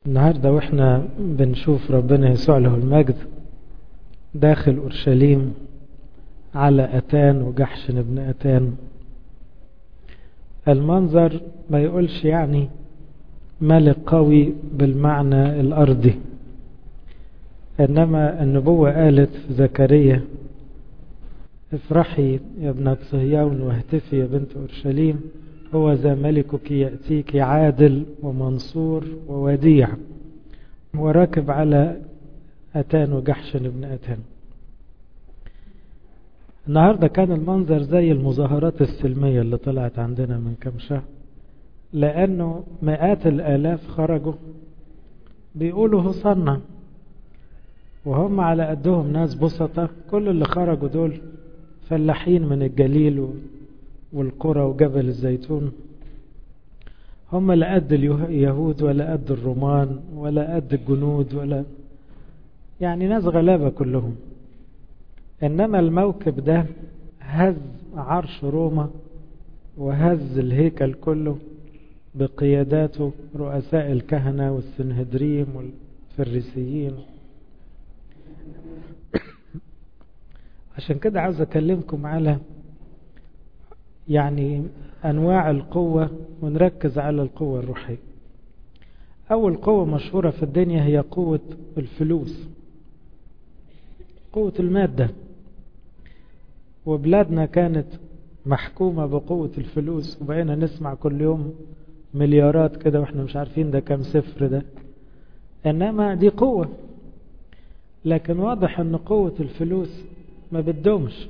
النهاردة واحنا بنشوف ربنا يسوع له المجد داخل أورشليم على أتان وجحشن ابن أتان المنظر ما يقولش يعني ملك قوي بالمعنى الأرضي إنما النبوة قالت في زكريا افرحي يا ابنة صهيون واهتفي يا بنت أورشليم هو ذا ملكك يأتيك عادل ومنصور ووديع وراكب على أتان وجحشن ابن أتان النهاردة كان المنظر زي المظاهرات السلمية اللي طلعت عندنا من كم شهر لأنه مئات الآلاف خرجوا بيقولوا هصنا وهم على قدهم ناس بسطة كل اللي خرجوا دول فلاحين من الجليل والقرى وجبل الزيتون هم لا قد اليهود ولا قد الرومان ولا قد الجنود ولا يعني ناس غلابة كلهم إنما الموكب ده هز عرش روما وهز الهيكل كله بقياداته رؤساء الكهنة والسنهدريم والفريسيين عشان كده عاوز أكلمكم على يعني أنواع القوة ونركز على القوة الروحية أول قوة مشهورة في الدنيا هي قوة الفلوس قوة المادة وبلادنا كانت محكومة بقوة الفلوس وبقينا نسمع كل يوم مليارات كده واحنا مش عارفين ده كام صفر ده انما دي قوة لكن واضح ان قوة الفلوس ما بتدومش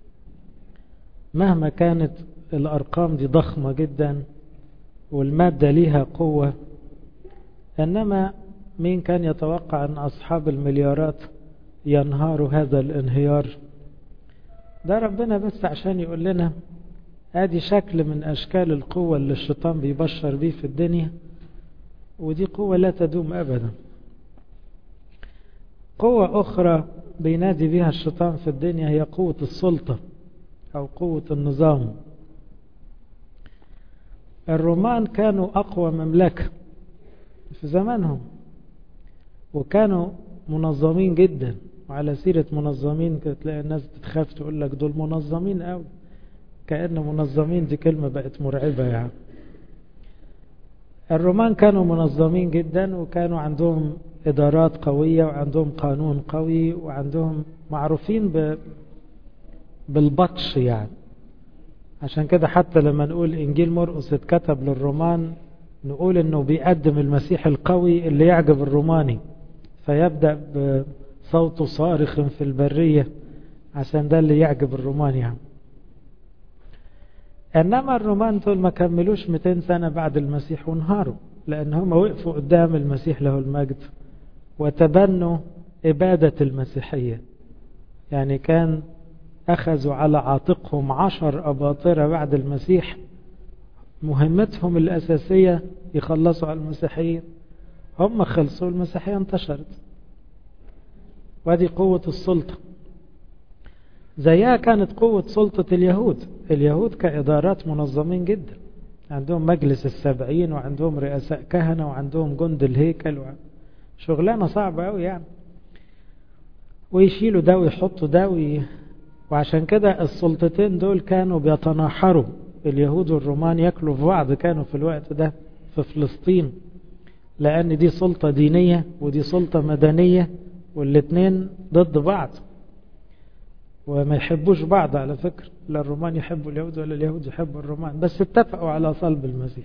مهما كانت الارقام دي ضخمة جدا والمادة ليها قوة انما مين كان يتوقع ان اصحاب المليارات ينهاروا هذا الانهيار ده ربنا بس عشان يقول لنا ادي شكل من اشكال القوة اللي الشيطان بيبشر بيه في الدنيا ودي قوة لا تدوم ابدا قوة اخرى بينادي بها الشيطان في الدنيا هي قوة السلطة او قوة النظام الرومان كانوا اقوى مملكة في زمانهم وكانوا منظمين جدا وعلى سيرة منظمين تلاقي الناس بتخاف تقول لك دول منظمين قوي كأن منظمين دي كلمة بقت مرعبة يعني الرومان كانوا منظمين جدا وكانوا عندهم إدارات قوية وعندهم قانون قوي وعندهم معروفين ب... بالبطش يعني عشان كده حتى لما نقول إنجيل مرقس اتكتب للرومان نقول إنه بيقدم المسيح القوي اللي يعجب الروماني فيبدأ بصوته صارخ في البرية عشان ده اللي يعجب الرومان يعني انما الرومان دول ما كملوش 200 سنة بعد المسيح وانهاروا لان هم وقفوا قدام المسيح له المجد وتبنوا إبادة المسيحية يعني كان أخذوا على عاتقهم عشر أباطرة بعد المسيح مهمتهم الأساسية يخلصوا على المسيحيين هم خلصوا المسيحية انتشرت وهذه قوة السلطة زيها كانت قوة سلطة اليهود اليهود كإدارات منظمين جدا عندهم مجلس السبعين وعندهم رئاساء كهنة وعندهم جند الهيكل و... شغلانة صعبة أوي يعني ويشيلوا ده ويحطوا ده وي... وعشان كده السلطتين دول كانوا بيتناحروا اليهود والرومان ياكلوا في بعض كانوا في الوقت ده في فلسطين لأن دي سلطة دينية ودي سلطة مدنية والاتنين ضد بعض وما يحبوش بعض على فكرة لا الرومان يحبوا اليهود ولا اليهود يحبوا الرومان بس اتفقوا على صلب المسيح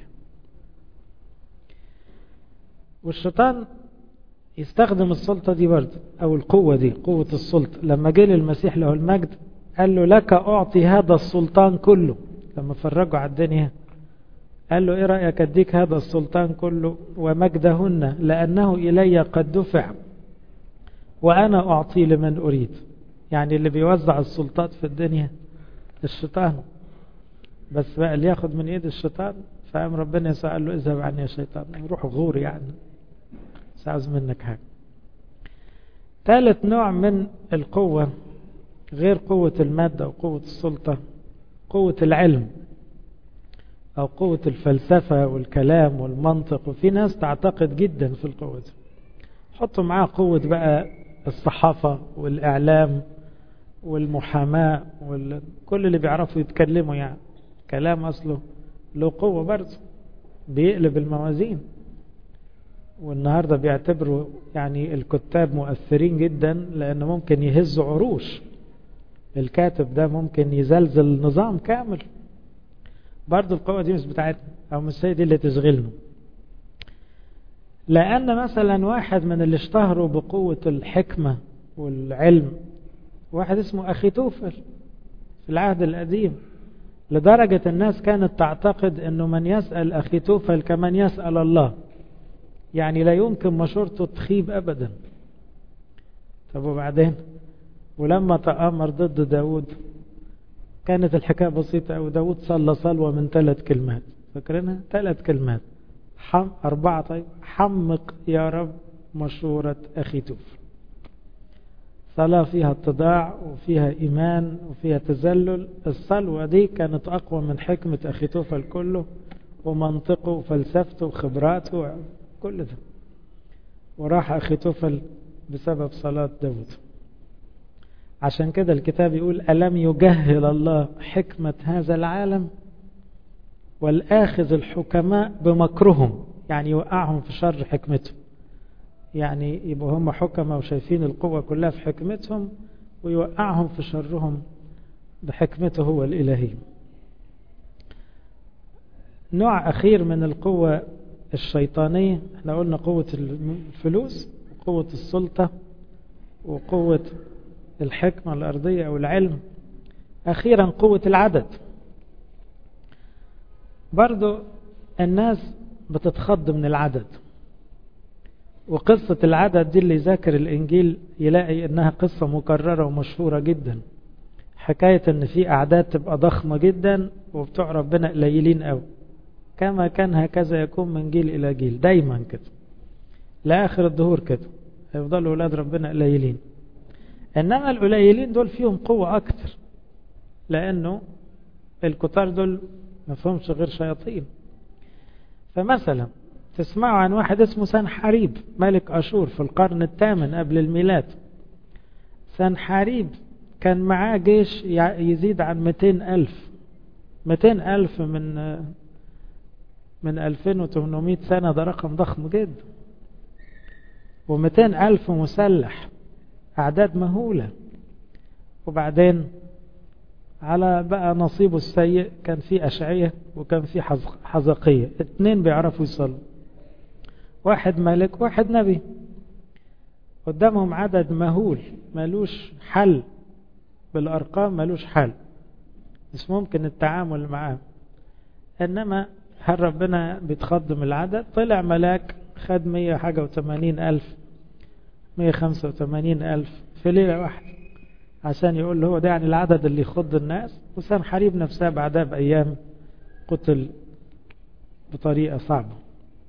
والشيطان يستخدم السلطة دي برضه أو القوة دي قوة السلطة لما جه للمسيح له المجد قال له لك أعطي هذا السلطان كله لما فرجوا على الدنيا قال له إيه رأيك أديك هذا السلطان كله ومجدهن لأنه إلي قد دفع وأنا أعطي لمن أريد يعني اللي بيوزع السلطات في الدنيا الشيطان بس بقى اللي ياخد من ايد الشيطان فقام ربنا يسوع قال له اذهب عني يا شيطان روح غور يعني مش عاوز منك حاجه ثالث نوع من القوة غير قوة المادة وقوة السلطة قوة العلم أو قوة الفلسفة والكلام والمنطق وفي ناس تعتقد جدا في القوة دي حطوا معاه قوة بقى الصحافة والإعلام والمحاماة وكل اللي بيعرفوا يتكلموا يعني كلام أصله له قوة برضه بيقلب الموازين والنهاردة بيعتبروا يعني الكتاب مؤثرين جدا لأن ممكن يهزوا عروش الكاتب ده ممكن يزلزل نظام كامل برضه القوة دي مش بتاعتنا أو مش هي دي اللي تشغلنا لأن مثلا واحد من اللي اشتهروا بقوة الحكمة والعلم واحد اسمه أخي توفل في العهد القديم لدرجة الناس كانت تعتقد أنه من يسأل أخي توفل كمن يسأل الله يعني لا يمكن مشورته تخيب أبدا طب وبعدين ولما تآمر ضد داود كانت الحكاية بسيطة أو داود صلى صلوة من ثلاث كلمات فاكرينها ثلاث كلمات حم أربعة طيب حمق يا رب مشورة أخي توفل صلاة فيها اتضاع وفيها إيمان وفيها تزلل الصلوة دي كانت أقوى من حكمة أخي توفل كله ومنطقه وفلسفته وخبراته كل ده وراح أخي توفل بسبب صلاة داود عشان كده الكتاب يقول ألم يجهل الله حكمة هذا العالم والآخذ الحكماء بمكرهم يعني يوقعهم في شر حكمتهم يعني يبقوا هم حكمة وشايفين القوة كلها في حكمتهم ويوقعهم في شرهم بحكمته هو الإلهي نوع أخير من القوة الشيطانية احنا قلنا قوة الفلوس وقوة السلطة وقوة الحكمة الأرضية أو العلم أخيرا قوة العدد برضو الناس بتتخض من العدد وقصة العدد دي اللي يذاكر الإنجيل يلاقي إنها قصة مكررة ومشهورة جدا حكاية إن في أعداد تبقى ضخمة جدا وبتوع ربنا قليلين قوي كما كان هكذا يكون من جيل إلى جيل دايما كده لآخر الدهور كده هيفضلوا أولاد ربنا قليلين إنما القليلين دول فيهم قوة أكتر لأنه الكتار دول ما فهمش غير شياطين فمثلا تسمعوا عن واحد اسمه سنحاريب ملك أشور في القرن الثامن قبل الميلاد سنحاريب كان معاه جيش يزيد عن 200 ألف 200 ألف من من 2800 سنة ده رقم ضخم جدا و200 ألف مسلح أعداد مهولة وبعدين على بقى نصيبه السيء كان في أشعية وكان في حزقية اتنين بيعرفوا يصلوا واحد ملك واحد نبي قدامهم عدد مهول ملوش حل بالأرقام ملوش حل مش ممكن التعامل معاه إنما هل ربنا بيتخضم العدد طلع ملاك خد مية حاجة وثمانين ألف مية خمسة وثمانين ألف في ليلة واحدة عشان يقول له هو ده يعني العدد اللي يخض الناس وسان حريب نفسها بعدها بأيام قتل بطريقة صعبة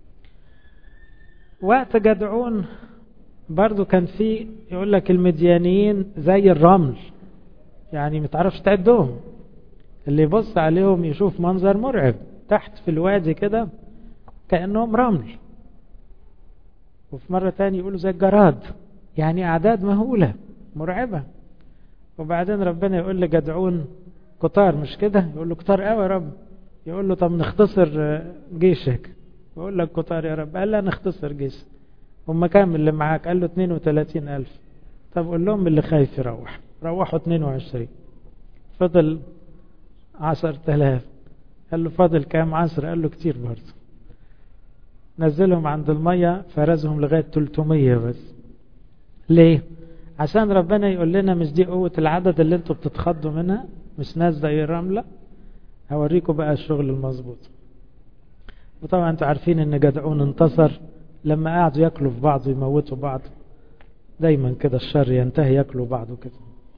وقت جدعون برضو كان في يقول لك المديانيين زي الرمل يعني متعرفش تعدهم اللي يبص عليهم يشوف منظر مرعب تحت في الوادي كده كأنهم رمل وفي مرة تاني يقولوا زي الجراد يعني أعداد مهولة مرعبة وبعدين ربنا يقول لجدعون كتار مش كده يقول له كتار قوي يا رب يقول له طب نختصر جيشك يقول لك كتار يا رب قال لا نختصر جيش هم كام اللي معاك قال له 32 ألف طب قول لهم اللي خايف يروح روحوا 22 فضل 10000 قال له فاضل كام عصر قال له كتير برضه نزلهم عند المية فرزهم لغاية 300 بس ليه عشان ربنا يقول لنا مش دي قوة العدد اللي انتوا بتتخضوا منها مش ناس زي الرملة هوريكم بقى الشغل المظبوط وطبعا انتوا عارفين ان جدعون انتصر لما قعدوا ياكلوا في بعض ويموتوا بعض دايما كده الشر ينتهي ياكلوا بعض وكده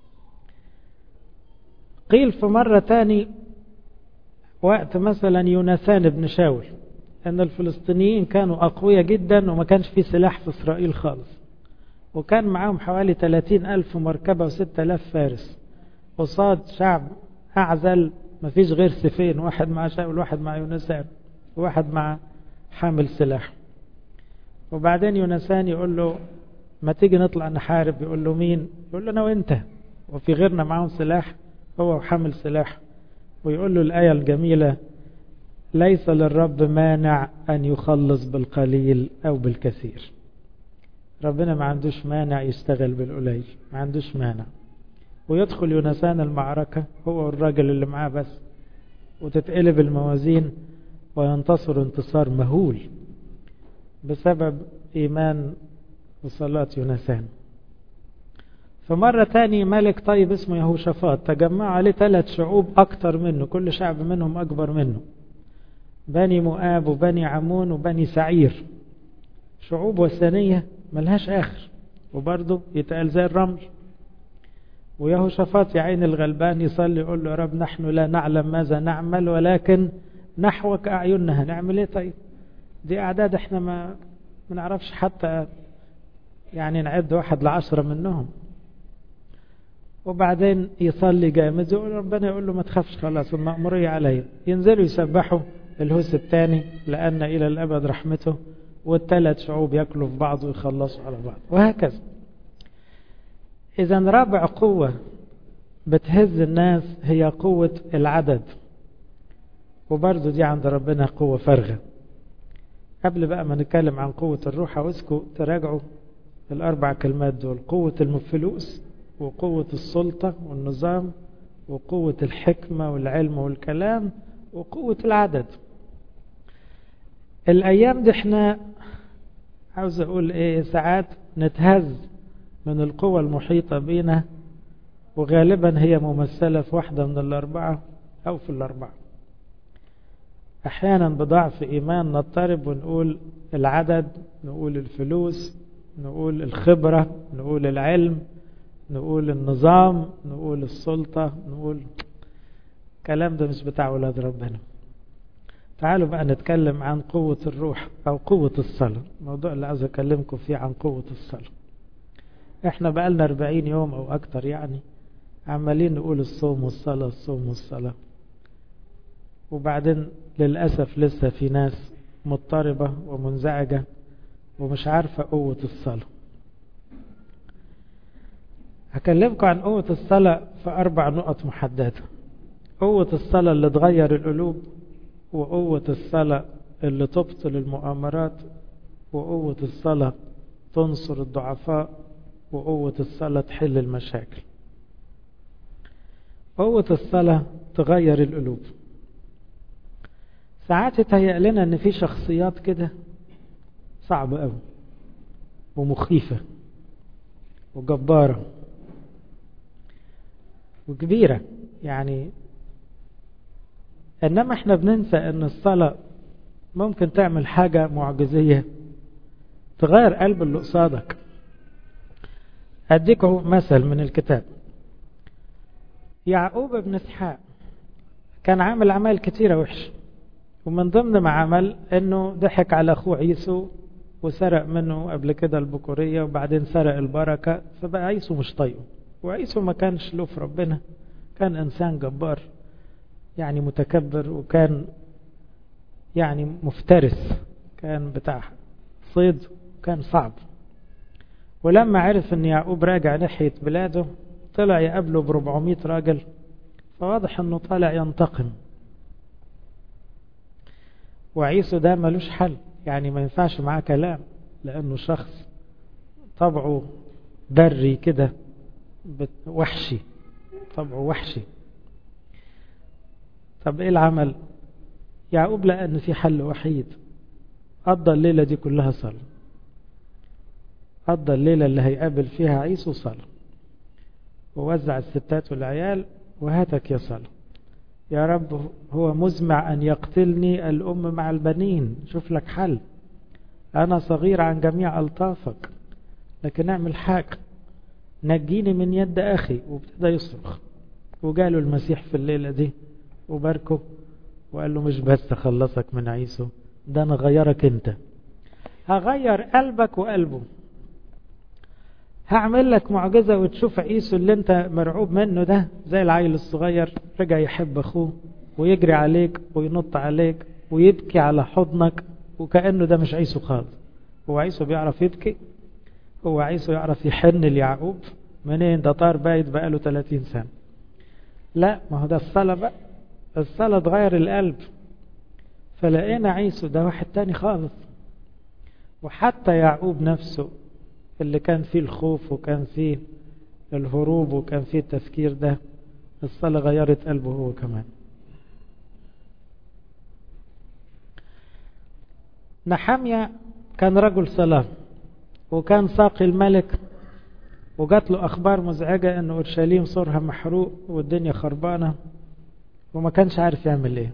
قيل في مرة تاني وقت مثلا يوناثان بن شاول ان الفلسطينيين كانوا اقوياء جدا وما كانش في سلاح في اسرائيل خالص وكان معاهم حوالي 30 ألف مركبة و6 ألاف فارس قصاد شعب أعزل مفيش غير سيفين واحد مع شاول واحد مع يونسان وواحد مع حامل سلاح وبعدين يونسان يقول له ما تيجي نطلع نحارب يقول له مين يقول له انا وانت وفي غيرنا معاهم سلاح هو وحامل سلاح ويقول له الآية الجميلة ليس للرب مانع أن يخلص بالقليل أو بالكثير ربنا ما عندوش مانع يشتغل بالقليل ما عندوش مانع ويدخل يونسان المعركة هو والراجل اللي معاه بس وتتقلب الموازين وينتصر انتصار مهول بسبب إيمان وصلاة يونسان فمرة تاني ملك طيب اسمه يهوشافاط تجمع عليه ثلاث شعوب أكتر منه كل شعب منهم أكبر منه بني مؤاب وبني عمون وبني سعير شعوب وثنية ملهاش آخر وبرضه يتقال زي الرمل ويهوشافاط يا عين الغلبان يصلي يقول له يا رب نحن لا نعلم ماذا نعمل ولكن نحوك أعيننا هنعمل ايه طيب دي أعداد احنا ما ما نعرفش حتى يعني نعد واحد لعشرة منهم وبعدين يصلي جامد يقول ربنا يقول له ما تخافش خلاص المأمورية عليا ينزلوا يسبحوا الهوس الثاني لأن إلى الأبد رحمته والثلاث شعوب ياكلوا في بعض ويخلصوا على بعض وهكذا إذا رابع قوة بتهز الناس هي قوة العدد وبرضه دي عند ربنا قوة فارغة قبل بقى ما نتكلم عن قوة الروح عاوزكم تراجعوا الأربع كلمات دول قوة الفلوس وقوة السلطة والنظام وقوة الحكمة والعلم والكلام وقوة العدد الأيام دي احنا عاوز أقول إيه ساعات نتهز من القوة المحيطة بينا وغالبا هي ممثلة في واحدة من الأربعة أو في الأربعة أحيانا بضعف إيمان نضطرب ونقول العدد نقول الفلوس نقول الخبرة نقول العلم نقول النظام نقول السلطة نقول الكلام ده مش بتاع ولاد ربنا تعالوا بقى نتكلم عن قوة الروح أو قوة الصلاة الموضوع اللي عاوز أكلمكم فيه عن قوة الصلاة احنا بقالنا 40 يوم أو أكتر يعني عمالين نقول الصوم والصلاة الصوم والصلاة وبعدين للأسف لسه في ناس مضطربة ومنزعجة ومش عارفة قوة الصلاة هكلمكم عن قوة الصلاة في أربع نقط محددة قوة الصلاة اللي تغير القلوب وقوة الصلاة اللي تبطل المؤامرات وقوة الصلاة تنصر الضعفاء وقوة الصلاة تحل المشاكل قوة الصلاة تغير القلوب ساعات يتهيأ لنا ان في شخصيات كده صعبة قوي ومخيفة وجبارة وكبيرة يعني انما احنا بننسى ان الصلاة ممكن تعمل حاجة معجزية تغير قلب اللي قصادك اديكم مثل من الكتاب يعقوب بن اسحاق كان عامل اعمال كتيرة وحشة ومن ضمن ما عمل انه ضحك على اخوه عيسو وسرق منه قبل كده البكورية وبعدين سرق البركة فبقى عيسو مش طايقه وعيسو ما كانش له في ربنا كان انسان جبار يعني متكبر وكان يعني مفترس كان بتاع صيد كان صعب ولما عرف ان يعقوب راجع ناحية بلاده طلع يقابله ب 400 راجل فواضح انه طالع ينتقم وعيسو ده ملوش حل يعني ما ينفعش معاه كلام لانه شخص طبعه بري كده وحشي طبعه وحشي طب ايه العمل يعقوب لقى ان في حل وحيد قضى الليله دي كلها صلاه قضى الليله اللي هيقابل فيها عيسو صلاه ووزع الستات والعيال وهاتك يا صلاه يا رب هو مزمع أن يقتلني الأم مع البنين شوف لك حل أنا صغير عن جميع ألطافك لكن اعمل حاجة نجيني من يد أخي وابتدى يصرخ وجاله المسيح في الليلة دي وباركه وقال له مش بس أخلصك من عيسو ده أنا غيرك أنت هغير قلبك وقلبه هعمل لك معجزة وتشوف عيسو اللي انت مرعوب منه ده زي العيل الصغير رجع يحب اخوه ويجري عليك وينط عليك ويبكي على حضنك وكأنه ده مش عيسو خالص هو عيسو بيعرف يبكي هو عيسو يعرف يحن ليعقوب منين ده طار بايت بقاله 30 سنة لا ما هو ده الصلاة بقى الصلاة تغير القلب فلقينا عيسو ده واحد تاني خالص وحتى يعقوب نفسه اللي كان فيه الخوف وكان فيه الهروب وكان فيه التفكير ده الصلاة غيرت قلبه هو كمان نحمية كان رجل صلاة وكان ساقي الملك وجات له أخبار مزعجة أن أورشليم صورها محروق والدنيا خربانة وما كانش عارف يعمل إيه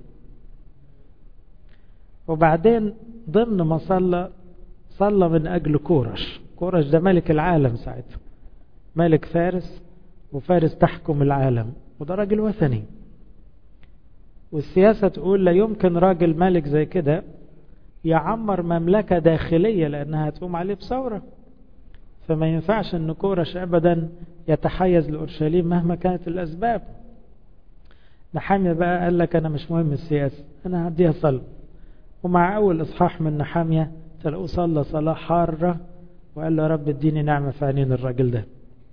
وبعدين ضمن ما صلى صلى من أجل كورش كورش ده ملك العالم ساعتها ملك فارس وفارس تحكم العالم وده راجل وثني والسياسة تقول لا يمكن راجل ملك زي كده يعمر مملكة داخلية لأنها تقوم عليه بثورة فما ينفعش أن كورش أبدا يتحيز لأورشليم مهما كانت الأسباب نحامية بقى قال لك أنا مش مهم السياسة أنا هديها صلى ومع أول إصحاح من نحامية تلاقوه صلى صلاة حارة وقال له يا رب اديني نعمة في عينين الراجل ده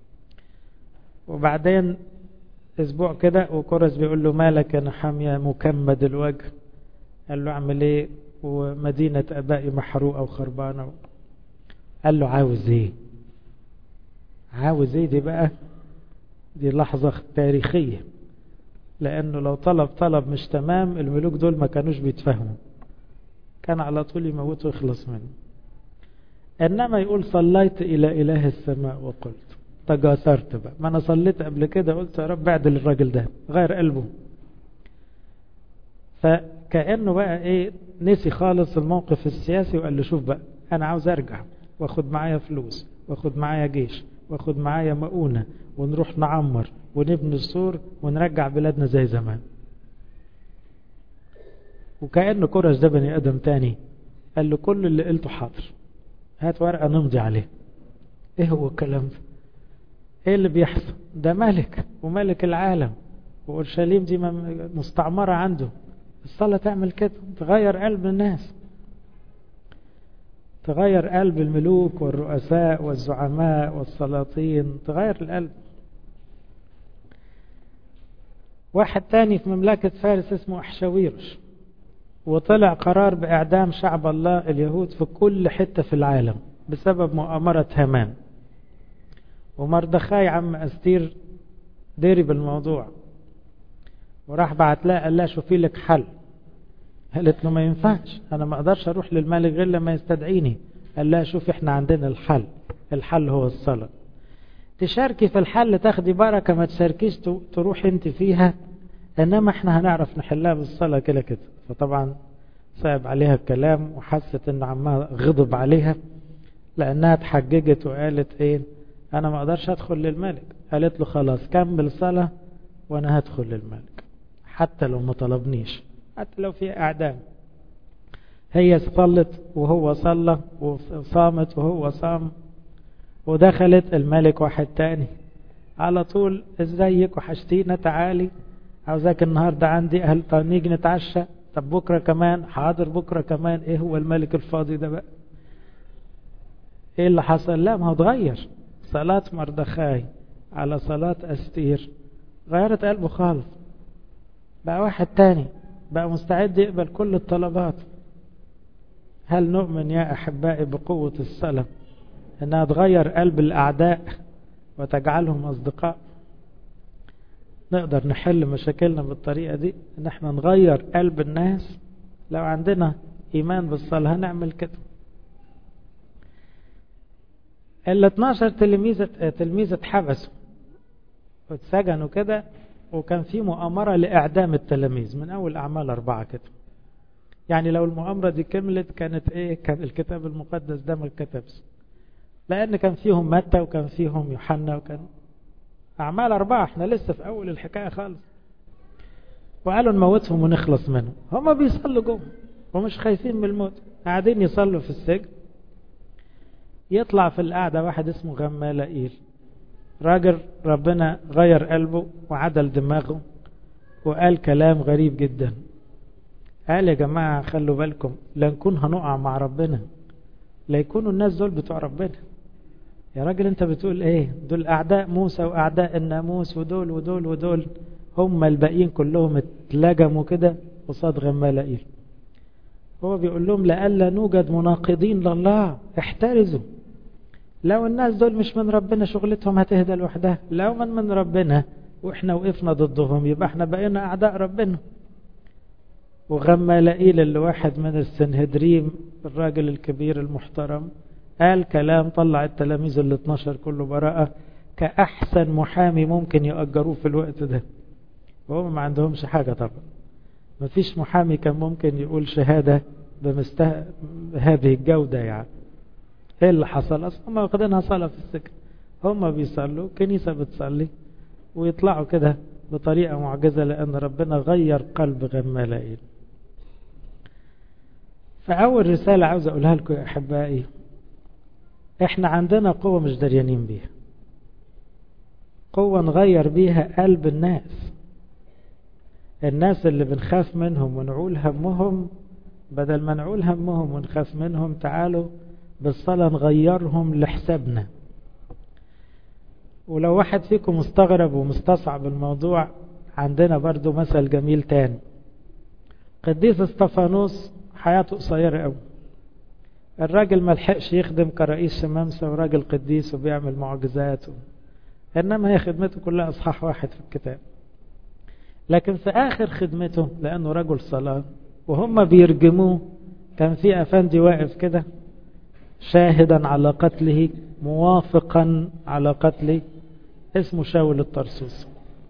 وبعدين اسبوع كده وكورس بيقول له مالك يا نحامية مكمد الوجه قال له اعمل ايه ومدينة ابائي محروقة وخربانة قال له عاوز ايه عاوز ايه دي بقى دي لحظة تاريخية لانه لو طلب طلب مش تمام الملوك دول ما كانوش بيتفهموا كان على طول يموت ويخلص منه انما يقول صليت الى اله السماء وقلت تجاسرت بقى ما انا صليت قبل كده قلت يا رب اعدل الراجل ده غير قلبه فكانه بقى ايه نسي خالص الموقف السياسي وقال له شوف بقى انا عاوز ارجع واخد معايا فلوس واخد معايا جيش واخد معايا مؤونة ونروح نعمر ونبني السور ونرجع بلادنا زي زمان وكأنه كرش ده بني ادم تاني قال له كل اللي قلته حاضر هات ورقة نمضي عليه ايه هو الكلام ده ايه اللي بيحصل ده ملك وملك العالم وأورشليم دي مستعمرة عنده الصلاة تعمل كده تغير قلب الناس تغير قلب الملوك والرؤساء والزعماء والسلاطين تغير القلب واحد تاني في مملكة فارس اسمه أحشاويرش وطلع قرار بإعدام شعب الله اليهود في كل حتة في العالم بسبب مؤامرة هامان ومردخاي عم أستير ديري بالموضوع وراح بعت لها قال لها شوفي لك حل قالت له ما ينفعش انا ما اقدرش اروح للملك غير لما يستدعيني قال لها شوفي احنا عندنا الحل الحل هو الصلاة تشاركي في الحل تاخدي بركة ما تشاركيش تروح انت فيها انما احنا هنعرف نحلها بالصلاة كده كده فطبعا صعب عليها الكلام وحست ان عمها غضب عليها لانها اتحججت وقالت ايه انا ما اقدرش ادخل للملك قالت له خلاص كمل صلاة وانا هدخل للملك حتى لو ما طلبنيش حتى لو في اعدام هي صلت وهو صلى وصامت وهو صام ودخلت الملك واحد تاني على طول ازيك وحشتينا تعالي عاوزاك النهارده عندي اهل نيجي نتعشى طب بكره كمان حاضر بكره كمان ايه هو الملك الفاضي ده بقى ايه اللي حصل لا ما هو اتغير صلاة مردخاي على صلاة أستير غيرت قلبه خالص بقى واحد تاني بقى مستعد يقبل كل الطلبات هل نؤمن يا أحبائي بقوة الصلاة أنها تغير قلب الأعداء وتجعلهم أصدقاء نقدر نحل مشاكلنا بالطريقة دي ان احنا نغير قلب الناس لو عندنا ايمان بالصلاة هنعمل كده ال 12 تلميذ تلميذ اتحبسوا واتسجنوا كده وكان في مؤامرة لإعدام التلاميذ من أول أعمال أربعة كده يعني لو المؤامرة دي كملت كانت إيه كان الكتاب المقدس ده ما اتكتبش لأن كان فيهم متى وكان فيهم يوحنا وكان أعمال أربعة احنا لسه في أول الحكاية خالص وقالوا نموتهم ونخلص منهم هما بيصلوا جوه ومش خايفين من الموت قاعدين يصلوا في السجن يطلع في القعدة واحد اسمه غمالائيل راجل ربنا غير قلبه وعدل دماغه وقال كلام غريب جدا قال يا جماعة خلوا بالكم لا نكون هنقع مع ربنا لا يكونوا الناس دول بتوع ربنا يا راجل انت بتقول ايه دول اعداء موسى واعداء الناموس ودول ودول ودول هم الباقيين كلهم اتلجموا كده قصاد غمالائيل هو بيقول لهم لألا نوجد مناقضين لله احترزوا لو الناس دول مش من ربنا شغلتهم هتهدى لوحدها لو من من ربنا واحنا وقفنا ضدهم يبقى احنا بقينا اعداء ربنا وغمالائيل اللي واحد من السنهدريم الراجل الكبير المحترم قال كلام طلع التلاميذ ال 12 كله براءة كأحسن محامي ممكن يأجروه في الوقت ده وهم ما عندهمش حاجة طبعا ما فيش محامي كان ممكن يقول شهادة بمسته... بهذه الجودة يعني ايه اللي حصل اصلا هم واخدينها صلاة في السكن هم بيصلوا كنيسة بتصلي ويطلعوا كده بطريقة معجزة لأن ربنا غير قلب غمالائيل فأول رسالة عاوز أقولها لكم يا أحبائي احنا عندنا قوة مش دريانين بيها قوة نغير بيها قلب الناس الناس اللي بنخاف منهم ونعول همهم بدل ما نعول همهم ونخاف منهم تعالوا بالصلاة نغيرهم لحسابنا ولو واحد فيكم مستغرب ومستصعب الموضوع عندنا برضو مثل جميل تاني قديس استفانوس حياته قصيرة قوي الراجل ما لحقش يخدم كرئيس شمامسة وراجل قديس وبيعمل معجزات و... إنما هي خدمته كلها أصحاح واحد في الكتاب لكن في آخر خدمته لأنه رجل صلاة وهم بيرجموه كان في أفندي واقف كده شاهدا على قتله موافقا على قتله اسمه شاول الطرسوس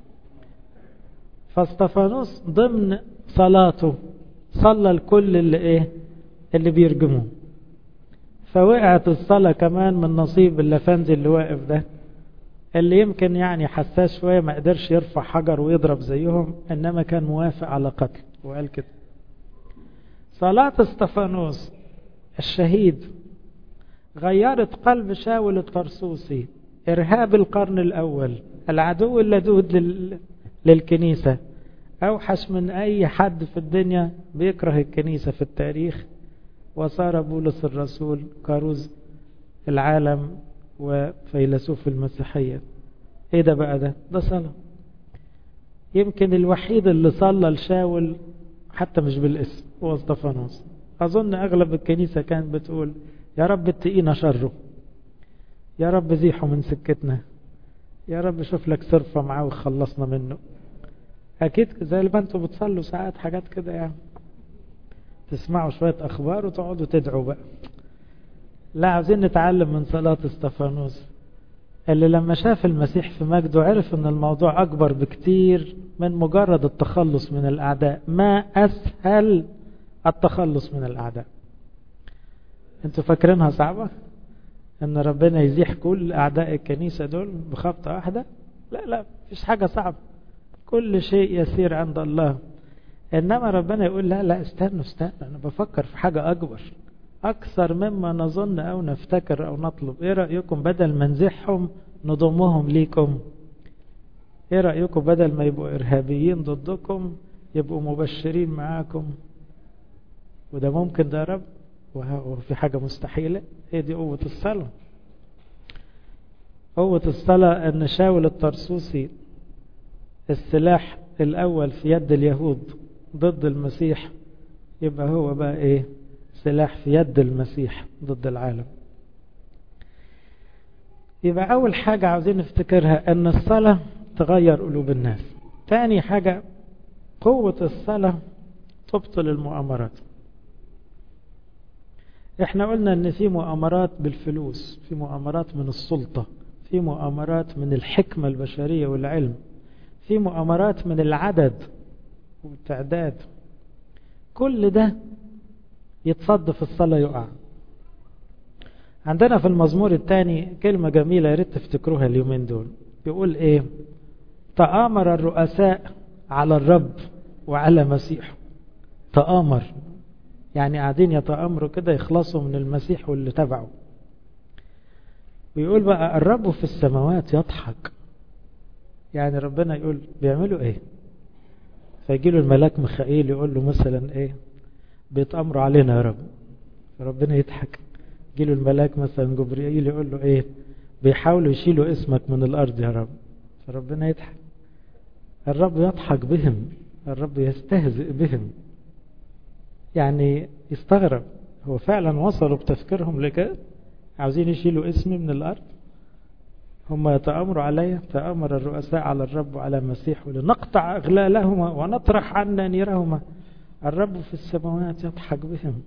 فاستفانوس ضمن صلاته صلى الكل اللي ايه اللي بيرجموه فوقعت الصلاة كمان من نصيب اللفندي اللي واقف ده اللي يمكن يعني حساس شوية ما قدرش يرفع حجر ويضرب زيهم انما كان موافق على قتل وقال كده صلاة استفانوس الشهيد غيرت قلب شاول الطرسوسي إرهاب القرن الأول العدو اللدود لل... للكنيسة أوحش من أي حد في الدنيا بيكره الكنيسة في التاريخ وصار بولس الرسول كاروز العالم وفيلسوف المسيحية ايه ده بقى ده ده صلاة يمكن الوحيد اللي صلى لشاول حتى مش بالاسم هو استفانوس أظن أغلب الكنيسة كانت بتقول يا رب اتقينا شره يا رب زيحه من سكتنا يا رب شوف لك صرفة معاه وخلصنا منه أكيد زي ما انتوا بتصلوا ساعات حاجات كده يعني تسمعوا شوية أخبار وتقعدوا تدعوا بقى لا عاوزين نتعلم من صلاة استفانوس اللي لما شاف المسيح في مجده عرف ان الموضوع أكبر بكتير من مجرد التخلص من الأعداء ما أسهل التخلص من الأعداء انتوا فاكرينها صعبة ان ربنا يزيح كل أعداء الكنيسة دول بخبطة واحدة لا لا مفيش حاجة صعبة كل شيء يسير عند الله إنما ربنا يقول لا لا استنوا استنوا أنا بفكر في حاجة أكبر أكثر مما نظن أو نفتكر أو نطلب إيه رأيكم بدل ما نزحهم نضمهم ليكم إيه رأيكم بدل ما يبقوا إرهابيين ضدكم يبقوا مبشرين معاكم وده ممكن ده رب وفي حاجة مستحيلة هي دي قوة الصلاة قوة الصلاة أن شاول الطرسوسي السلاح الأول في يد اليهود ضد المسيح يبقى هو بقى إيه سلاح في يد المسيح ضد العالم يبقى أول حاجة عاوزين نفتكرها أن الصلاة تغير قلوب الناس تاني حاجة قوة الصلاة تبطل المؤامرات احنا قلنا ان في مؤامرات بالفلوس في مؤامرات من السلطة في مؤامرات من الحكمة البشرية والعلم في مؤامرات من العدد والتعداد كل ده يتصد في الصلاة يقع عندنا في المزمور الثاني كلمة جميلة يا ريت تفتكروها اليومين دول يقول ايه تآمر الرؤساء على الرب وعلى مسيحه تآمر يعني قاعدين يتآمروا كده يخلصوا من المسيح واللي تبعه ويقول بقى الرب في السماوات يضحك يعني ربنا يقول بيعملوا ايه فيجي له الملاك ميخائيل يقول له مثلا ايه بيتأمروا علينا يا رب فربنا يضحك يجي له الملاك مثلا جبريل يقول له ايه بيحاولوا يشيلوا اسمك من الارض يا رب فربنا يضحك الرب يضحك بهم الرب يستهزئ بهم يعني يستغرب هو فعلا وصلوا بتفكيرهم لكده عاوزين يشيلوا اسمي من الارض هم يتأمروا علي تأمر الرؤساء على الرب وعلى المسيح لنقطع أغلالهما ونطرح عنا نيرهما الرب في السماوات يضحك بهم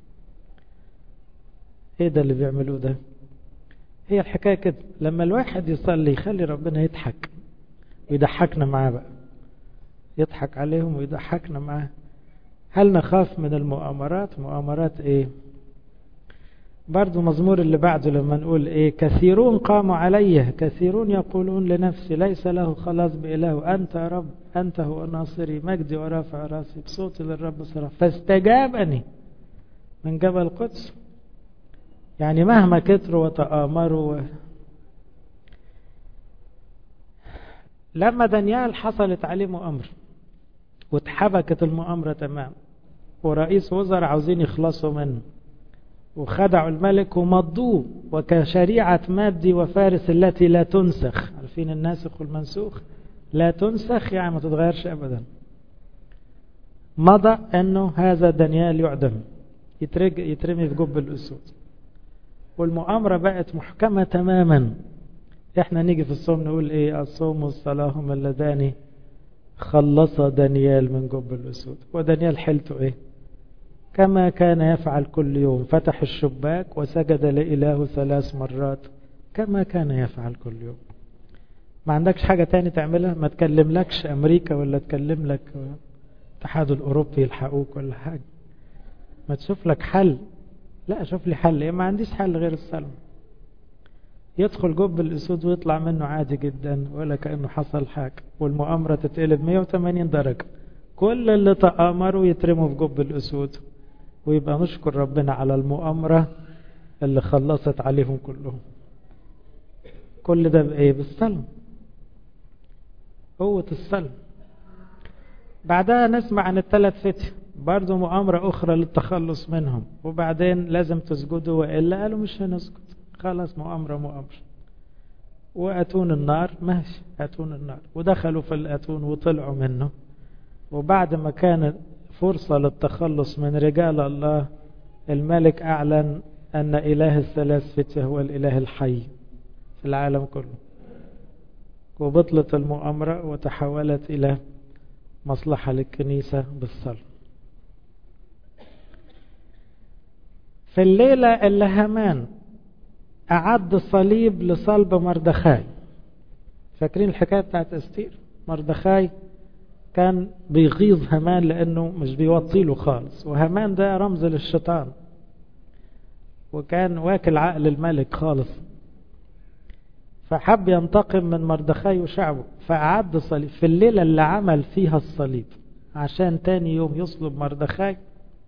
ايه ده اللي بيعملوه ده هي الحكاية كده لما الواحد يصلي يخلي ربنا يضحك ويضحكنا معاه بقى يضحك عليهم ويضحكنا معاه هل نخاف من المؤامرات مؤامرات ايه برضو مزمور اللي بعده لما نقول ايه كثيرون قاموا عليه كثيرون يقولون لنفسي ليس له خلاص بإله أنت يا رب أنت هو ناصري مجدي ورافع راسي بصوتي للرب صرف فاستجابني من جبل القدس يعني مهما كتروا وتآمروا و... لما دانيال حصلت عليه مؤامرة واتحبكت المؤامرة تمام ورئيس وزراء عاوزين يخلصوا منه وخدعوا الملك ومضوه وكشريعة مادي وفارس التي لا تنسخ عارفين الناسخ والمنسوخ لا تنسخ يعني ما تتغيرش أبدا مضى أنه هذا دانيال يعدم يترمي في جب الأسود والمؤامرة بقت محكمة تماما احنا نيجي في الصوم نقول ايه الصوم والصلاة هم اللذان خلص دانيال من جب الأسود ودانيال حيلته ايه كما كان يفعل كل يوم فتح الشباك وسجد لإله ثلاث مرات كما كان يفعل كل يوم ما عندكش حاجة تاني تعملها ما تكلم لكش أمريكا ولا تكلم لك الاتحاد الأوروبي يلحقوك ولا حاجة ما تشوف لك حل لا شوف لي حل إيه ما عنديش حل غير السلم يدخل جب الأسود ويطلع منه عادي جدا ولا كأنه حصل حاجة والمؤامرة تتقلب 180 درجة كل اللي تآمروا يترموا في جب الأسود ويبقى نشكر ربنا على المؤامرة اللي خلصت عليهم كلهم كل ده بإيه بالسلم قوة السلم بعدها نسمع عن الثلاث فتح برضو مؤامرة أخرى للتخلص منهم وبعدين لازم تسجدوا وإلا قالوا مش هنسجد خلاص مؤامرة مؤامرة وأتون النار ماشي أتون النار ودخلوا في الأتون وطلعوا منه وبعد ما كانت فرصة للتخلص من رجال الله الملك أعلن أن إله الثلاث فتية هو الإله الحي في العالم كله وبطلت المؤامرة وتحولت إلى مصلحة للكنيسة بالصلب في الليلة اللي هامان أعد صليب لصلب مردخاي فاكرين الحكاية بتاعت أستير مردخاي كان بيغيظ هامان لأنه مش بيوطي له خالص وهامان ده رمز للشيطان وكان واكل عقل الملك خالص فحب ينتقم من مردخاي وشعبه فأعد صليب في الليلة اللي عمل فيها الصليب عشان تاني يوم يصلب مردخاي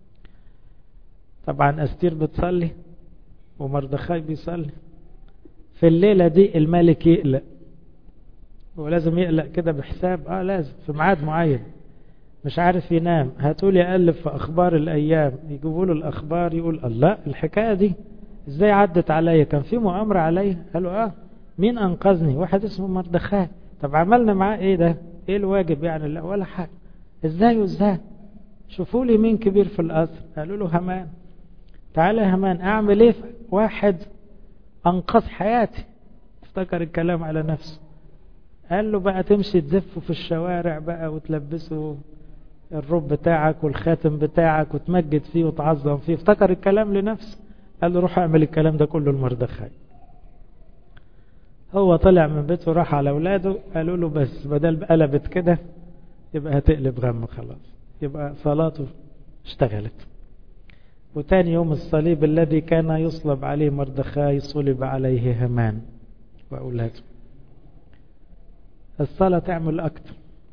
طبعا أستير بتصلي ومردخاي بيصلي في الليلة دي الملك يقلق ولازم يقلق كده بحساب اه لازم في ميعاد معين مش عارف ينام هاتولي يقلب في اخبار الايام يجيبوا له الاخبار يقول الله الحكايه دي ازاي عدت عليا كان في مؤامره عليا قالوا اه مين انقذني واحد اسمه مردخاي طب عملنا معاه ايه ده ايه الواجب يعني لا ولا حاجه ازاي وازاي شوفوا لي مين كبير في القصر قالوا له همان تعالى يا همان اعمل ايه واحد انقذ حياتي افتكر الكلام على نفسه قال له بقى تمشي تزفه في الشوارع بقى وتلبسه الرب بتاعك والخاتم بتاعك وتمجد فيه وتعظم فيه افتكر الكلام لنفسه قال له روح اعمل الكلام ده كله لمردخاي هو طلع من بيته راح على اولاده قالوا له بس بدل قلبت كده يبقى هتقلب غم خلاص يبقى صلاته اشتغلت وتاني يوم الصليب الذي كان يصلب عليه مردخاي صلب عليه همان واولاده الصلاة تعمل أكتر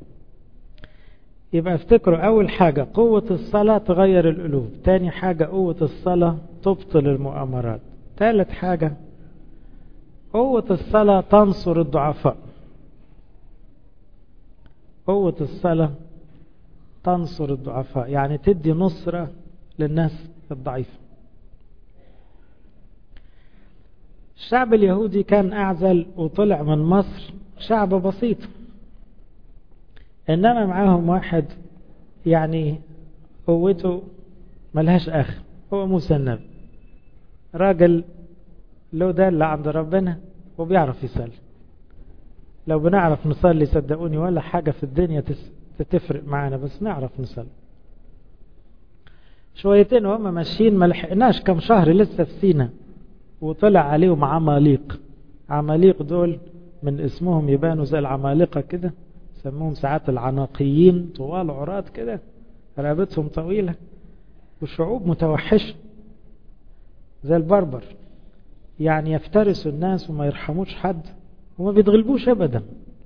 يبقى افتكروا أول حاجة قوة الصلاة تغير القلوب تاني حاجة قوة الصلاة تبطل المؤامرات ثالث حاجة قوة الصلاة تنصر الضعفاء قوة الصلاة تنصر الضعفاء يعني تدي نصرة للناس الضعيفة الشعب اليهودي كان أعزل وطلع من مصر شعب بسيط إنما معاهم واحد يعني قوته ملهاش آخر هو موسى النبي راجل له دل عند ربنا وبيعرف يصلي لو بنعرف نصلي صدقوني ولا حاجة في الدنيا تفرق معانا بس نعرف نصلي شويتين وهم ماشيين ما لحقناش كم شهر لسه في سينا وطلع عليهم عماليق عماليق دول من اسمهم يبانوا زي العمالقة كده سموهم ساعات العناقيين طوال عراض كده رقبتهم طويلة وشعوب متوحشة زي البربر يعني يفترسوا الناس وما يرحموش حد وما بيتغلبوش ابدا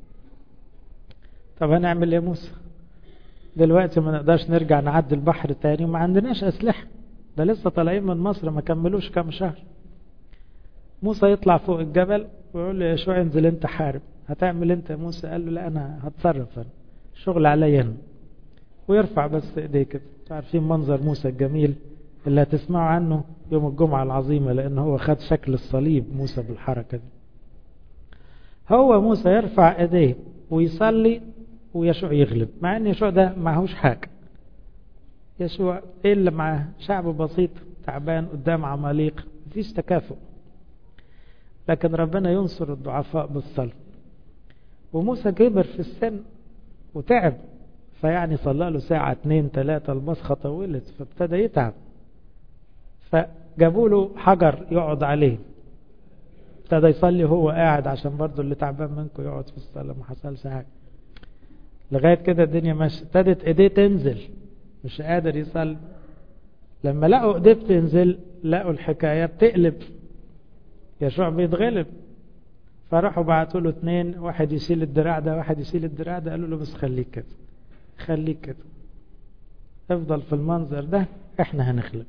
طب هنعمل ايه موسى دلوقتي ما نقدرش نرجع نعدي البحر تاني وما عندناش اسلحه ده لسه طالعين من مصر ما كملوش كام شهر موسى يطلع فوق الجبل ويقول له يا شو انزل انت حارب هتعمل انت يا موسى قال له لا انا هتصرف انا الشغل عليا انا ويرفع بس ايديه كده عارفين منظر موسى الجميل اللي هتسمعوا عنه يوم الجمعة العظيمة لأن هو خد شكل الصليب موسى بالحركة دي هو موسى يرفع ايديه ويصلي ويشوع يغلب مع ان يشوع ده معهوش حاجة يشوع ايه اللي معاه شعب بسيط تعبان قدام عماليق مفيش تكافؤ لكن ربنا ينصر الضعفاء بالصلاة وموسى كبر في السن وتعب فيعني صلى له ساعة اتنين تلاتة البصخة طولت فابتدى يتعب فجابوا له حجر يقعد عليه ابتدى يصلي وهو قاعد عشان برضه اللي تعبان منكم يقعد في الصلاة ما حصلش حاجة لغاية كده الدنيا ماشية ابتدت ايديه تنزل مش قادر يصلي لما لقوا ايديه بتنزل لقوا الحكاية بتقلب يشوع بيتغلب فراحوا بعتوا له اثنين واحد يشيل الدراع ده واحد يشيل الدراع ده قالوا له بس خليك كده خليك كده افضل في المنظر ده احنا هنغلب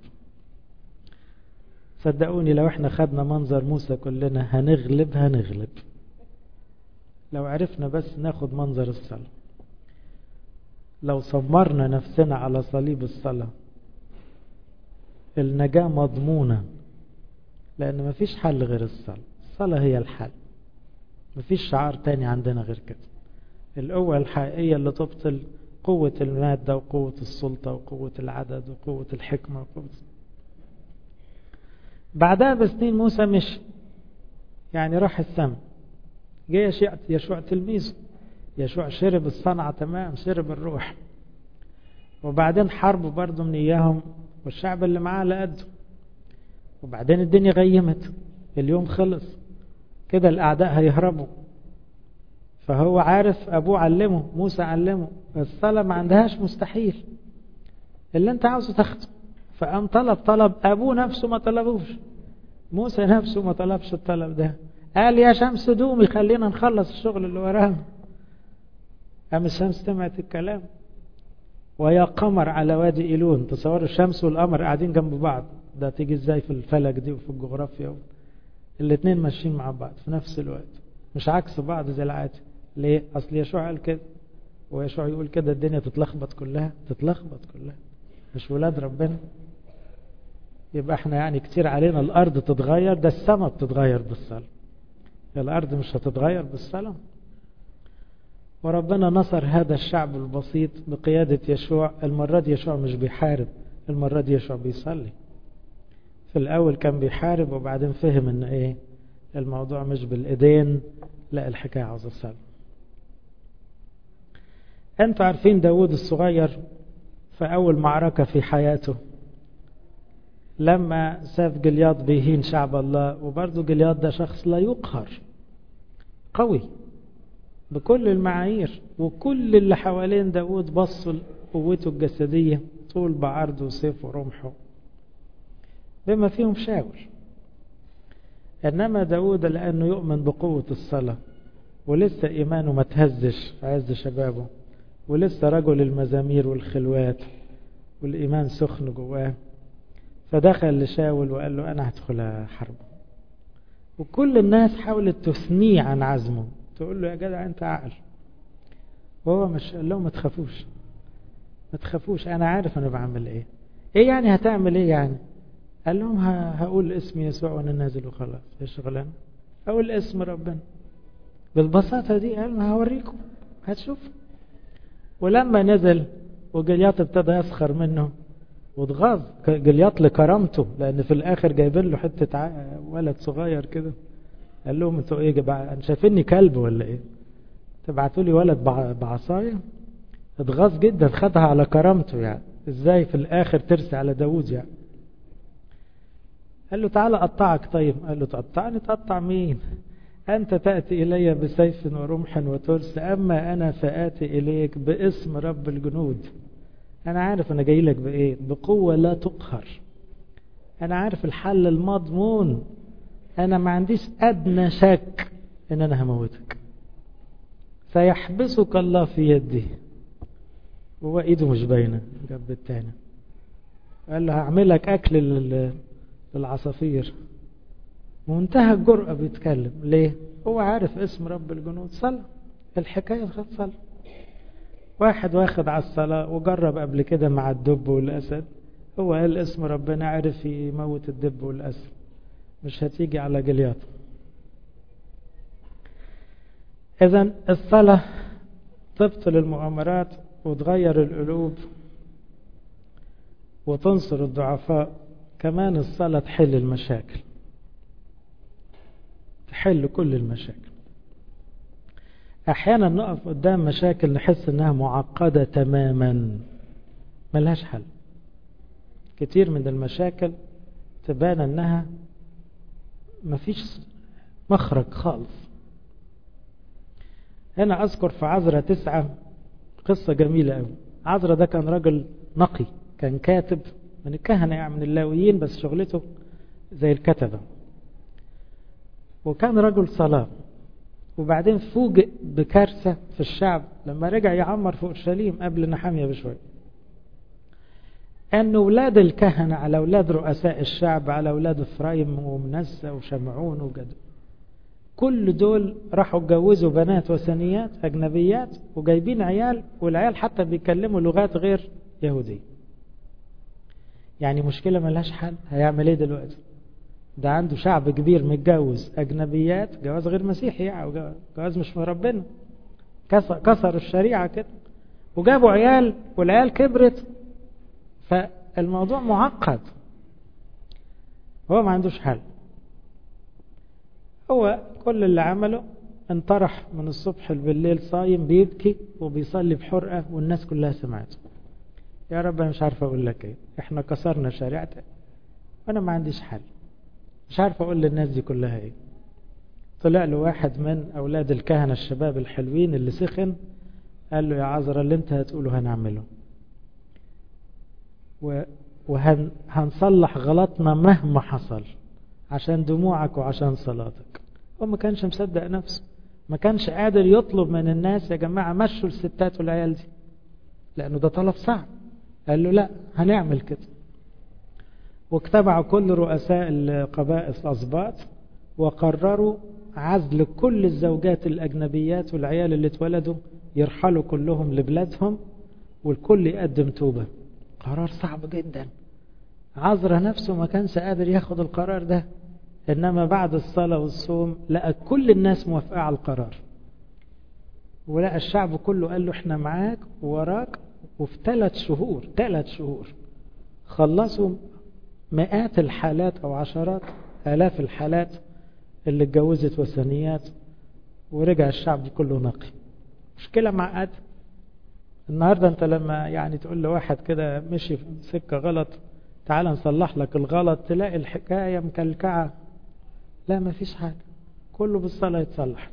صدقوني لو احنا خدنا منظر موسى كلنا هنغلب هنغلب لو عرفنا بس ناخد منظر الصلاة لو صمرنا نفسنا على صليب الصلاة النجاة مضمونة لأن مفيش حل غير الصلاة الصلاة هي الحل مفيش شعار تاني عندنا غير كده القوة الحقيقية اللي تبطل قوة المادة وقوة السلطة وقوة العدد وقوة الحكمة وقوة بعدها بسنين موسى مشي يعني راح السماء جه يشوع تلميذه يشوع شرب الصنعة تمام شرب الروح وبعدين حرب برضه من إياهم والشعب اللي معاه لقده وبعدين الدنيا غيمت اليوم خلص كده الأعداء هيهربوا فهو عارف أبوه علمه موسى علمه الصلاة ما عندهاش مستحيل اللي انت عاوزه تاخده فقام طلب طلب أبوه نفسه ما طلبوش موسى نفسه ما طلبش الطلب ده قال يا شمس دومي خلينا نخلص الشغل اللي ورانا قام الشمس سمعت الكلام ويا قمر على وادي إيلون تصوروا الشمس والقمر قاعدين جنب بعض ده تيجي ازاي في الفلك دي وفي الجغرافيا الاثنين ماشيين مع بعض في نفس الوقت مش عكس بعض زي العادي ليه اصل يشوع قال كده ويشوع يقول كده الدنيا تتلخبط كلها تتلخبط كلها مش ولاد ربنا يبقى احنا يعني كتير علينا الارض تتغير ده السماء بتتغير بالصلاة الارض مش هتتغير بالصلاة وربنا نصر هذا الشعب البسيط بقيادة يشوع المرة دي يشوع مش بيحارب المرة دي يشوع بيصلي في الأول كان بيحارب وبعدين فهم إن إيه الموضوع مش بالإيدين لا الحكاية عاوزة الصلاة أنتوا عارفين داود الصغير في أول معركة في حياته لما ساف جلياط بيهين شعب الله وبرضه جلياط ده شخص لا يقهر قوي بكل المعايير وكل اللي حوالين داود بصوا لقوته الجسدية طول بعرضه وسيف ورمحه بما فيهم شاول إنما داود لأنه يؤمن بقوة الصلاة ولسه إيمانه ما تهزش في عز شبابه ولسه رجل المزامير والخلوات والإيمان سخن جواه فدخل لشاول وقال له أنا هدخل حرب وكل الناس حاولت تثنيه عن عزمه تقول له يا جدع انت عقل وهو مش قال لهم ما تخافوش ما تخافوش انا عارف انا بعمل ايه ايه يعني هتعمل ايه يعني قال لهم هقول اسم يسوع وانا نازل وخلاص ايش شغلانه اقول اسم ربنا بالبساطة دي قال ما هوريكم هتشوف ولما نزل وجلياط ابتدى يسخر منه واتغاظ جلياط لكرامته لان في الاخر جايبين له حته ولد صغير كده قال لهم انتوا ايه انتوا شايفيني كلب ولا ايه تبعتوا لي ولد بعصايه اتغاظ جدا خدها على كرامته يعني ازاي في الاخر ترسي على داوود يعني قال له تعالى اقطعك طيب قال له تقطعني تقطع مين أنت تأتي إلي بسيف ورمح وترس أما أنا فآتي إليك باسم رب الجنود أنا عارف أنا جاي لك بإيه بقوة لا تقهر أنا عارف الحل المضمون أنا ما عنديش أدنى شك إن أنا هموتك سيحبسك الله في يدي هو إيده مش باينة جنب التاني قال له هعملك أكل للعصافير منتهى الجرأة بيتكلم ليه هو عارف اسم رب الجنود صلى الحكاية خد صلى واحد واخد على الصلاة وجرب قبل كده مع الدب والأسد هو قال اسم ربنا عرف يموت الدب والأسد مش هتيجي على جلياط إذا الصلاة تبطل المؤامرات وتغير القلوب وتنصر الضعفاء كمان الصلاة تحل المشاكل تحل كل المشاكل احيانا نقف قدام مشاكل نحس انها معقدة تماما ملهاش حل كتير من المشاكل تبان انها مفيش مخرج خالص هنا اذكر في عذرة تسعة قصة جميلة قوي عذرة ده كان راجل نقي كان كاتب من الكهنة يعني من اللاويين بس شغلته زي الكتبة وكان رجل صلاة وبعدين فوجئ بكارثة في الشعب لما رجع يعمر في أورشليم قبل نحامية بشوية أن أولاد الكهنة على أولاد رؤساء الشعب على أولاد إفرايم ومنسى وشمعون وجد كل دول راحوا اتجوزوا بنات وثنيات أجنبيات وجايبين عيال والعيال حتى بيتكلموا لغات غير يهودية يعني مشكلة ملهاش حل هيعمل ايه دلوقتي ده عنده شعب كبير متجوز أجنبيات جواز غير مسيحي يعني جواز مش من ربنا كسر الشريعة كده وجابوا عيال والعيال كبرت فالموضوع معقد هو ما عندوش حل هو كل اللي عمله انطرح من الصبح بالليل صايم بيبكي وبيصلي بحرقة والناس كلها سمعته يا رب أنا مش عارف أقول لك إيه إحنا كسرنا شريعتك وأنا ما عنديش حل مش عارف أقول للناس دي كلها إيه طلع له واحد من أولاد الكهنة الشباب الحلوين اللي سخن قال له يا عذرا اللي انت هتقوله هنعمله وهنصلح غلطنا مهما حصل عشان دموعك وعشان صلاتك هو ما كانش مصدق نفسه ما كانش قادر يطلب من الناس يا جماعة مشوا الستات والعيال دي لأنه ده طلب صعب قال له لا هنعمل كده واجتمعوا كل رؤساء القبائل الأسباط وقرروا عزل كل الزوجات الأجنبيات والعيال اللي اتولدوا يرحلوا كلهم لبلادهم والكل يقدم توبة قرار صعب جدا عذرة نفسه ما كانش قادر ياخد القرار ده إنما بعد الصلاة والصوم لقى كل الناس موافقة على القرار ولقى الشعب كله قال له احنا معاك ووراك وفي ثلاث شهور ثلاث شهور خلصوا مئات الحالات أو عشرات آلاف الحالات اللي اتجوزت وثنيات ورجع الشعب كله نقي مشكلة معقدة النهاردة انت لما يعني تقول لواحد كده مشي في سكة غلط تعال نصلح لك الغلط تلاقي الحكاية مكلكعة لا ما فيش حاجة كله بالصلاة يتصلح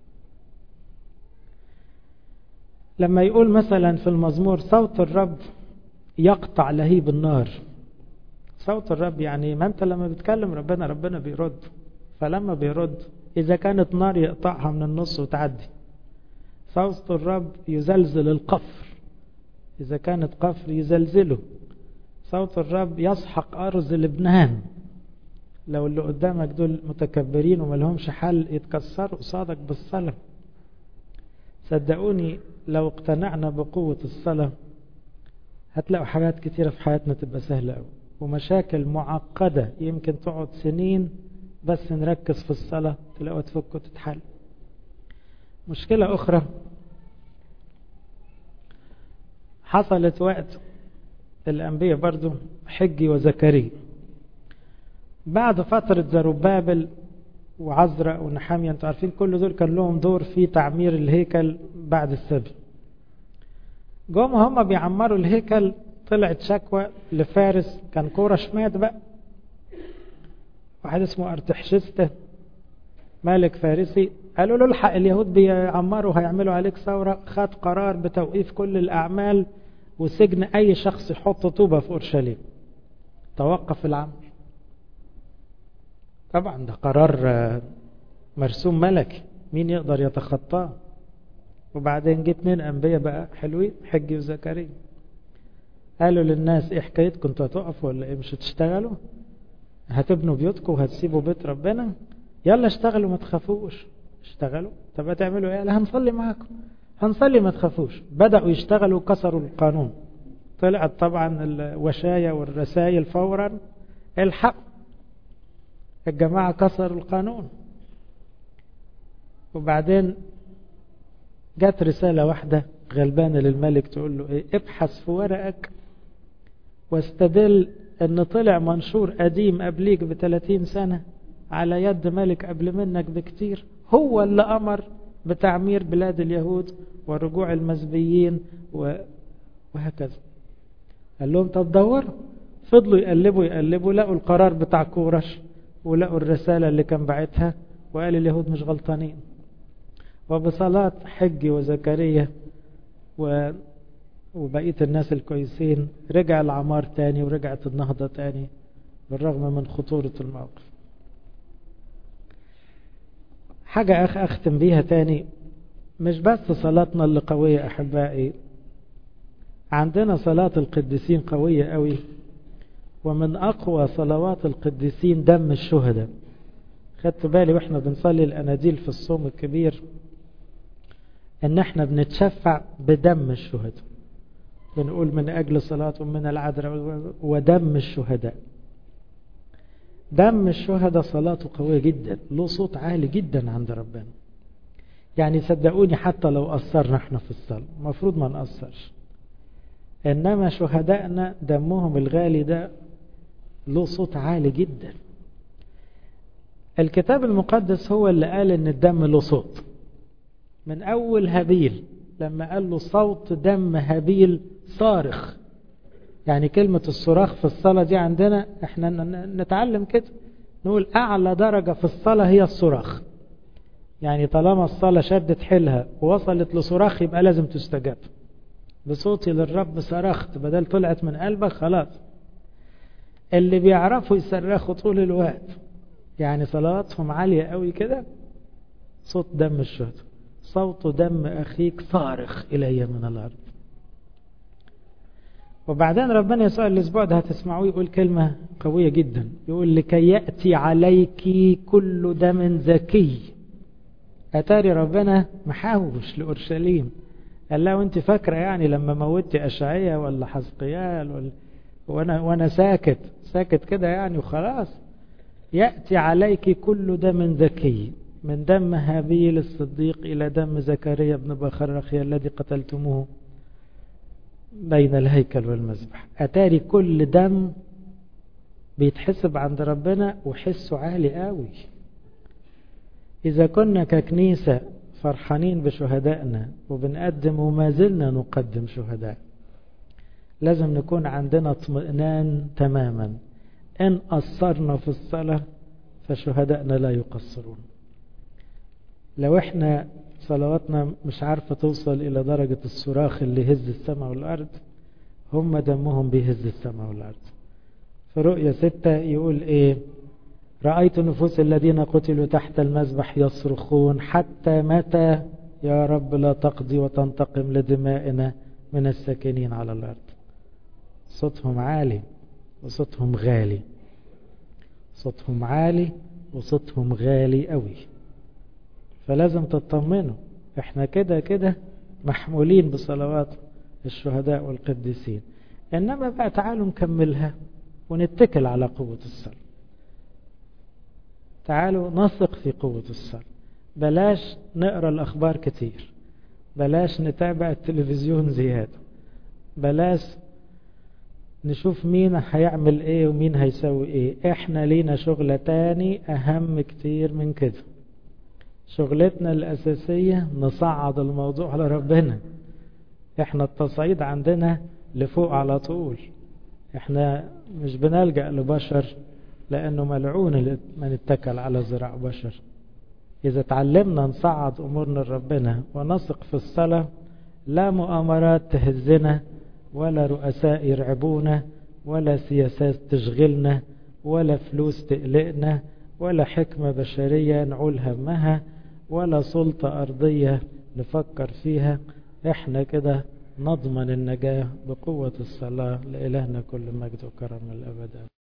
لما يقول مثلا في المزمور صوت الرب يقطع لهيب النار صوت الرب يعني ما انت لما بتكلم ربنا ربنا بيرد فلما بيرد إذا كانت نار يقطعها من النص وتعدي صوت الرب يزلزل القفر إذا كانت قفر يزلزله صوت الرب يسحق أرز لبنان لو اللي قدامك دول متكبرين وما لهمش حل يتكسروا قصادك بالصلاة صدقوني لو اقتنعنا بقوة الصلاة هتلاقوا حاجات كتيرة في حياتنا تبقى سهلة قوي ومشاكل معقدة يمكن تقعد سنين بس نركز في الصلاة تلاقوها تفك وتتحل مشكلة أخرى حصلت وقت الأنبياء برضو حجي وزكريا بعد فترة زروبابل وعزرا ونحامية انتوا عارفين كل دول كان لهم دور في تعمير الهيكل بعد السبي جم هم بيعمروا الهيكل طلعت شكوى لفارس كان كورش مات بقى واحد اسمه ارتحشسته ملك فارسي قالوا له الحق اليهود بيعمروا هيعملوا عليك ثورة خد قرار بتوقيف كل الأعمال وسجن أي شخص يحط طوبة في أورشليم توقف العمل طبعا ده قرار مرسوم ملكي مين يقدر يتخطاه وبعدين جه اتنين أنبياء بقى حلوين حجي وزكريا قالوا للناس ايه حكايتكم انتوا هتقفوا ولا ايه مش هتشتغلوا هتبنوا بيوتكم وهتسيبوا بيت ربنا يلا اشتغلوا ما تخافوش اشتغلوا طب هتعملوا ايه لا هنصلي معاكم هنصلي ما تخافوش بدأوا يشتغلوا كسروا القانون طلعت طبعا الوشاية والرسائل فورا الحق الجماعة كسروا القانون وبعدين جت رسالة واحدة غلبانة للملك تقول له ايه ابحث في ورقك واستدل ان طلع منشور قديم قبليك بثلاثين سنة على يد ملك قبل منك بكتير هو اللي أمر بتعمير بلاد اليهود ورجوع المزبيين وهكذا قال لهم طب دوروا فضلوا يقلبوا يقلبوا لقوا القرار بتاع كورش ولقوا الرسالة اللي كان بعتها وقال اليهود مش غلطانين وبصلاة حج وزكريا و... وبقية الناس الكويسين رجع العمار تاني ورجعت النهضة تاني بالرغم من خطورة الموقف حاجة أخ أختم بيها تاني مش بس صلاتنا اللي قوية أحبائي عندنا صلاة القديسين قوية قوي ومن أقوى صلوات القديسين دم الشهداء خدت بالي وإحنا بنصلي الأناديل في الصوم الكبير إن إحنا بنتشفع بدم الشهداء بنقول من أجل صلاتهم من العذراء ودم الشهداء دم الشهداء صلاته قوية جدا له صوت عالي جدا عند ربنا يعني صدقوني حتى لو قصرنا احنا في الصلاة المفروض ما نقصرش إنما شهدائنا دمهم الغالي ده له صوت عالي جدا الكتاب المقدس هو اللي قال ان الدم له صوت من اول هابيل لما قال له صوت دم هابيل صارخ يعني كلمة الصراخ في الصلاة دي عندنا احنا نتعلم كده نقول اعلى درجة في الصلاة هي الصراخ يعني طالما الصلاة شدت حيلها ووصلت لصراخ يبقى لازم تستجاب بصوتي للرب صرخت بدل طلعت من قلبك خلاص اللي بيعرفوا يصرخوا طول الوقت يعني صلواتهم عالية قوي كده صوت دم الشهداء صوت دم أخيك صارخ إلي من الأرض وبعدين ربنا يسوع الأسبوع ده هتسمعوه يقول كلمة قوية جدا يقول لكي يأتي عليك كل دم زكي أتاري ربنا محاوش لأورشليم قال لا وانت فاكرة يعني لما موتي أشعية ولا حزقيال ولا وانا, وانا ساكت ساكت كده يعني وخلاص يأتي عليك كل دم ذكي من دم هابيل الصديق إلى دم زكريا بن بخرخي الذي قتلتموه بين الهيكل والمذبح أتاري كل دم بيتحسب عند ربنا وحسه عالي قوي إذا كنا ككنيسة فرحانين بشهدائنا وبنقدم وما زلنا نقدم شهداء لازم نكون عندنا اطمئنان تماما إن قصرنا في الصلاة فشهدائنا لا يقصرون لو احنا صلواتنا مش عارفة توصل إلى درجة الصراخ اللي يهز السماء والأرض هم دمهم بيهز السماء والأرض في رؤية ستة يقول إيه رأيت نفوس الذين قتلوا تحت المذبح يصرخون حتى متى يا رب لا تقضي وتنتقم لدمائنا من الساكنين على الأرض صوتهم عالي وصوتهم غالي صوتهم عالي وصوتهم غالي قوي فلازم تطمنوا احنا كده كده محمولين بصلوات الشهداء والقديسين انما بقى تعالوا نكملها ونتكل على قوة الصلاة تعالوا نثق في قوة الصلاة بلاش نقرا الاخبار كتير بلاش نتابع التلفزيون زيادة بلاش نشوف مين هيعمل ايه ومين هيسوي ايه احنا لينا شغلة تاني اهم كتير من كده شغلتنا الاساسية نصعد الموضوع على ربنا احنا التصعيد عندنا لفوق على طول احنا مش بنلجأ لبشر لانه ملعون من اتكل على ذراع بشر اذا تعلمنا نصعد امورنا لربنا ونثق في الصلاة لا مؤامرات تهزنا ولا رؤساء يرعبونا ولا سياسات تشغلنا ولا فلوس تقلقنا ولا حكمة بشرية نعول همها ولا سلطة أرضية نفكر فيها احنا كده نضمن النجاة بقوة الصلاة لإلهنا كل مجد وكرم الأبد